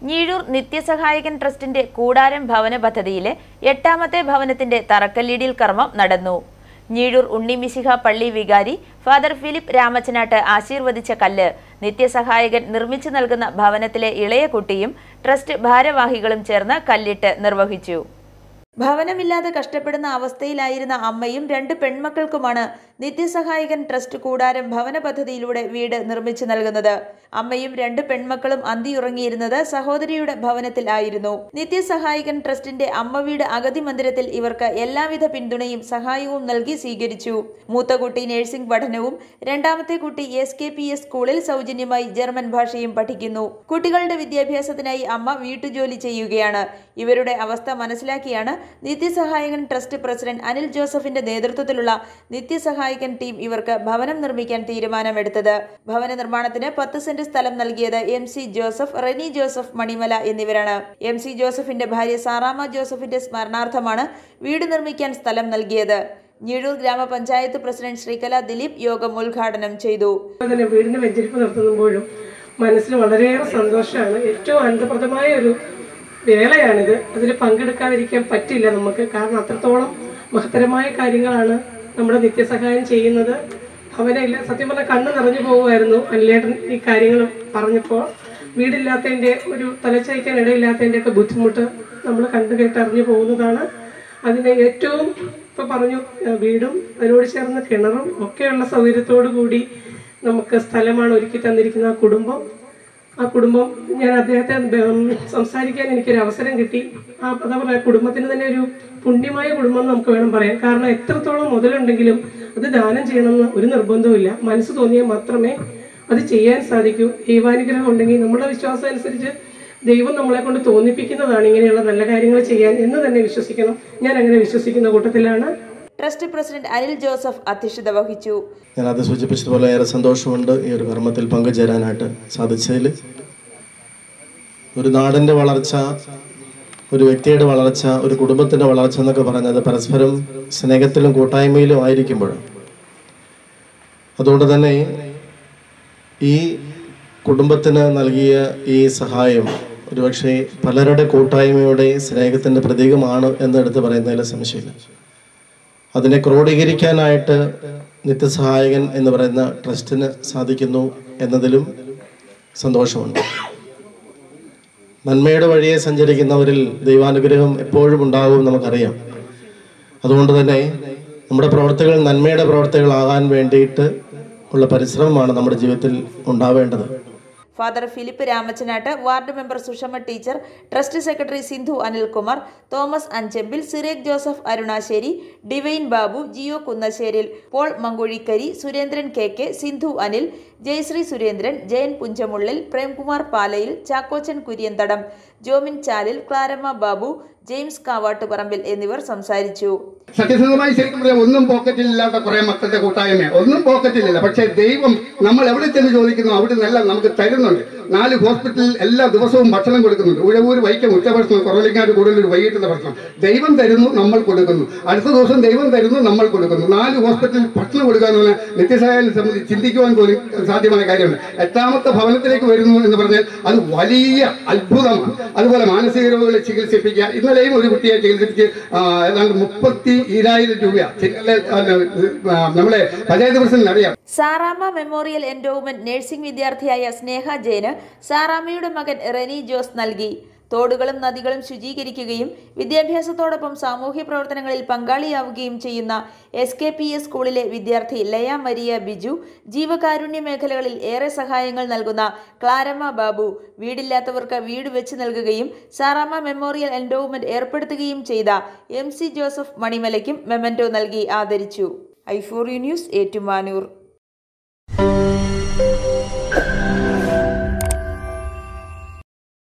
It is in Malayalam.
ഞീഴൂർ നിത്യസഹായകൻ ട്രസ്റ്റിന്റെ കൂടാരം ഭവന പദ്ധതിയിലെ എട്ടാമത്തെ ഭവനത്തിന്റെ തറക്കല്ലിടിൽ കർമ്മം നടന്നു ഞീഴൂർ ഉണ്ണിമിശിഹ പള്ളി വികാരി ഫാദർ ഫിലിപ്പ് രാമച്ചനാട്ട് ആശീർവദിച്ച കല്ല് നിത്യസഹായകൻ നിർമ്മിച്ചു നൽകുന്ന ഭവനത്തിലെ ഇളയ കുട്ടിയും ട്രസ്റ്റ് ഭാരവാഹികളും ചേർന്ന് കല്ലിട്ട് നിർവഹിച്ചു ഭവനമില്ലാതെ കഷ്ടപ്പെടുന്ന അവസ്ഥയിലായിരുന്ന അമ്മയും രണ്ട് പെൺമക്കൾക്കുമാണ് നിത്യസഹായകൻ ട്രസ്റ്റ് കൂടാരം ഭവന പദ്ധതിയിലൂടെ വീട് നിർമ്മിച്ചു നൽകുന്നത് അമ്മയും രണ്ട് പെൺമക്കളും അന്തിയുറങ്ങിയിരുന്നത് സഹോദരിയുടെ ഭവനത്തിൽ ആയിരുന്നു നിത്യസഹായകൻ ട്രസ്റ്റിന്റെ അമ്മ വീട് അഗതി മന്ദിരത്തിൽ ഇവർക്ക് എല്ലാവിധ പിന്തുണയും സഹായവും നൽകി സ്വീകരിച്ചു മൂത്ത കുട്ടി നഴ്സിംഗ് പഠനവും രണ്ടാമത്തെ കുട്ടി എസ് കെ പി എസ് സ്കൂളിൽ സൗജന്യമായി ജർമ്മൻ ഭാഷയും പഠിക്കുന്നു കുട്ടികളുടെ വിദ്യാഭ്യാസത്തിനായി അമ്മ വീട്ടുജോലി ചെയ്യുകയാണ് ഇവരുടെ അവസ്ഥ മനസ്സിലാക്കിയാണ് നിത്യസഹായകൻ ട്രസ്റ്റ് പ്രസിഡന്റ് അനിൽ ജോസഫിന്റെ നേതൃത്വത്തിലുള്ള നിത്യസഹായകൻ ടീം ഇവർക്ക് ഭവനം നിർമ്മിക്കാൻ തീരുമാനമെടുത്തത് ഭവന നിർമ്മാണത്തിന് പത്ത് സെന്റ് സ്ഥലം നൽകിയത് എം സി ജോസഫ് റെനി ജോസഫ് മണിമല എന്നിവരാണ് എം സി ജോസഫിന്റെ ഭാര്യ സാറാമ ജോസഫിന്റെ സ്മരണാർത്ഥമാണ് വീട് നിർമ്മിക്കാൻ സ്ഥലം നൽകിയത് ഞീഴൂർ ഗ്രാമപഞ്ചായത്ത് പ്രസിഡന്റ് ശ്രീകല ദിലീപ് യോഗം ഉദ്ഘാടനം ചെയ്തു തന്നെ വീടിന് വെഞ്ചരിപ്പ് നടത്തുമ്പോഴും മനസ്സിന് വളരെയേറെ സന്തോഷമാണ് ഏറ്റവും ആനന്ദപ്രദമായ ഒരു വേളയാണിത് അതിൽ പങ്കെടുക്കാതിരിക്കാൻ പറ്റില്ല നമുക്ക് കാരണം അത്രത്തോളം മഹത്തരമായ കാര്യങ്ങളാണ് നമ്മുടെ നിത്യസഹായം ചെയ്യുന്നത് അവനില്ല സത്യം പറഞ്ഞാൽ കണ്ണ് നിറഞ്ഞു പോകുമായിരുന്നു അനിലേട്ടൻ ഈ കാര്യങ്ങൾ പറഞ്ഞപ്പോൾ വീടില്ലാത്തതിൻ്റെ ഒരു തലച്ചയക്കാൻ ഇടയില്ലാത്തതിൻ്റെ ഒക്കെ ബുദ്ധിമുട്ട് നമ്മൾ കണ്ടു കേട്ടറിഞ്ഞു പോകുന്നതാണ് അതിന് ഏറ്റവും ഇപ്പോൾ പറഞ്ഞു ഏഹ് വീടും അതിനോട് ചേർന്ന് കിണറും ഒക്കെയുള്ള സൗകര്യത്തോടു കൂടി നമുക്ക് സ്ഥലമാണ് ഒരുക്കി തന്നിരിക്കുന്ന ആ കുടുംബം ആ കുടുംബം ഞാൻ അദ്ദേഹത്തെ ഉം, സംസാരിക്കാൻ എനിക്കൊരു അവസരം കിട്ടി ആ എന്താ പറയുക കുടുംബത്തിന് തന്നെ ഒരു പുണ്യമായ കുടുംബം എന്ന് നമുക്ക് വേണം പറയാൻ കാരണം എത്രത്തോളം മുതലുണ്ടെങ്കിലും അത് ദാനം ചെയ്യണമെന്ന് ഒരു നിർബന്ധവുമില്ല മനസ്സ് തോന്നിയാൽ മാത്രമേ അത് ചെയ്യാൻ സാധിക്കൂ ദൈവാനുഗ്രഹം ഉണ്ടെങ്കിൽ നമ്മുടെ വിശ്വാസം അനുസരിച്ച് ദൈവം നമ്മളെ കൊണ്ട് തോന്നിപ്പിക്കുന്നതാണ് ഇങ്ങനെയുള്ള നല്ല കാര്യങ്ങൾ ചെയ്യാൻ എന്ന് തന്നെ വിശ്വസിക്കണം ഞാൻ അങ്ങനെ വിശ്വസിക്കുന്ന കൂട്ടത്തിലാണ് ട്രസ്റ്റ് പ്രസിഡന്റ് അനിൽ ജോസഫ് അധ്യക്ഷത വഹിച്ചു ഞാൻ അത് സൂചിപ്പിച്ചതുപോലെ ഏറെ സന്തോഷമുണ്ട് ഈ ഒരു കർമ്മത്തിൽ പങ്കുചേരാനായിട്ട് സാധിച്ചതിൽ ഒരു നാടിൻ്റെ വളർച്ച ഒരു വ്യക്തിയുടെ വളർച്ച ഒരു കുടുംബത്തിൻ്റെ വളർച്ച എന്നൊക്കെ പറഞ്ഞത് പരസ്പരം സ്നേഹത്തിലും കൂട്ടായ്മയിലും ആയിരിക്കുമ്പോൾ അതുകൊണ്ട് തന്നെ ഈ കുടുംബത്തിന് നൽകിയ ഈ സഹായം ഒരുപക്ഷെ പലരുടെ കൂട്ടായ്മയുടെ സ്നേഹത്തിൻ്റെ പ്രതീകമാണ് എന്ന് എടുത്ത് പറയുന്നതിൽ സംശയമില്ല അതിനെ ക്രോഡീകരിക്കാനായിട്ട് നിത്യസഹായകൻ എന്ന് പറയുന്ന ട്രസ്റ്റിന് സാധിക്കുന്നു എന്നതിലും സന്തോഷമുണ്ട് നന്മയുടെ വഴിയെ സഞ്ചരിക്കുന്നവരിൽ ദൈവാനുഗ്രഹം എപ്പോഴും ഉണ്ടാകും നമുക്കറിയാം അതുകൊണ്ട് തന്നെ നമ്മുടെ പ്രവർത്തികൾ നന്മയുടെ പ്രവർത്തികളാകാൻ വേണ്ടിയിട്ട് ഉള്ള പരിശ്രമമാണ് നമ്മുടെ ജീവിതത്തിൽ ഉണ്ടാവേണ്ടത് father Philip Ramachanattu ward member Sushama teacher trust secretary Sindhu Anilkumar Thomas Anchempil Sirekh Joseph Arunasseri Divine Babu Jio Kunnasseril Paul Mankuzhikkari Surendran K K Sindhu Anil Jayasree Surendran Jayan Punchamullil Premkumar Palayil Chackochan Kuriantadam Jomin Chalil Claramma Babu James Kavattuparambil എന്നിവർ സംസാരിച്ചു സത്യസന്ധമായി ശരിക്കും പറയാം ഒന്നും പോക്കറ്റിലില്ലാത്ത കുറെ മക്കളുടെ കൂട്ടായ്മ ഒന്നും പോക്കറ്റിലില്ല പക്ഷേ ദൈവം നമ്മൾ എവിടെ ചെന്ന് ചോദിക്കുന്നു അവിടെ നിന്നെല്ലാം നമുക്ക് തരുന്നുണ്ട് നാല് ഹോസ്പിറ്റലിൽ എല്ലാ ദിവസവും ഭക്ഷണം കൊടുക്കുന്നുണ്ട് ഉഴവൂർ വൈക്കം ഉച്ചഭക്ഷണം കുറവലിങ്ങാട് കൂടുതൽ വൈകിട്ടുള്ള ഭക്ഷണം ദൈവം തരുന്നു നമ്മൾ കൊടുക്കുന്നു അടുത്ത ദിവസം ദൈവം തരുന്നു നമ്മൾ കൊടുക്കുന്നു നാല് ഹോസ്പിറ്റലിൽ ഭക്ഷണം കൊടുക്കുക എന്ന് പറഞ്ഞാൽ നിത്യസഹായം സംബന്ധിച്ച് ചിന്തിക്കുവാൻ പോലും സാധ്യമായ കാര്യമാണ് എട്ടാമത്തെ ഭവനത്തിലേക്ക് വരുന്നു എന്ന് പറഞ്ഞാൽ അത് വലിയ അത്ഭുതമാണ് അതുപോലെ മാനസിക രോഗികളെ ചികിത്സിപ്പിക്കുക ഇന്നലെയും ഒരു കുട്ടിയെ ചികിത്സിപ്പിച്ച് ആ, ഏതാണ്ട് മുപ്പത്തി ഈരായിരം രൂപ ചില ആ, നമ്മളെ പഞ്ചായത്ത് പ്രസിഡന്റ് അറിയാം സാറാമ മെമ്മോറിയൽ എൻഡോവ്മെന്റ് നഴ്സിംഗ് വിദ്യാർത്ഥിയായ സ്നേഹ ജയന് സാറാമയുടെ മകൻ റെനി ജോസ് നൽകി തോടുകളും നദികളും ശുചീകരിക്കുകയും വിദ്യാഭ്യാസത്തോടൊപ്പം സാമൂഹ്യ പ്രവർത്തനങ്ങളിൽ പങ്കാളിയാവുകയും ചെയ്യുന്ന എസ് കെ പി എസ് സ്കൂളിലെ വിദ്യാർത്ഥി ലയ മരിയ ബിജു ജീവകാരുണ്യ മേഖലകളിൽ ഏറെ സഹായങ്ങൾ നൽകുന്ന ക്ലാരമ്മ ബാബു വീടില്ലാത്തവർക്ക് വീട് വെച്ച് നൽകുകയും സാറാമ മെമ്മോറിയൽ എൻഡോവ്മെന്റ് ഏർപ്പെടുത്തുകയും ചെയ്ത എം സി ജോസഫ് മണിമലയ്ക്കും മെമന്റോ നൽകി ആദരിച്ചു ഐഫോറി ന്യൂസ് ഏറ്റുമാനൂർ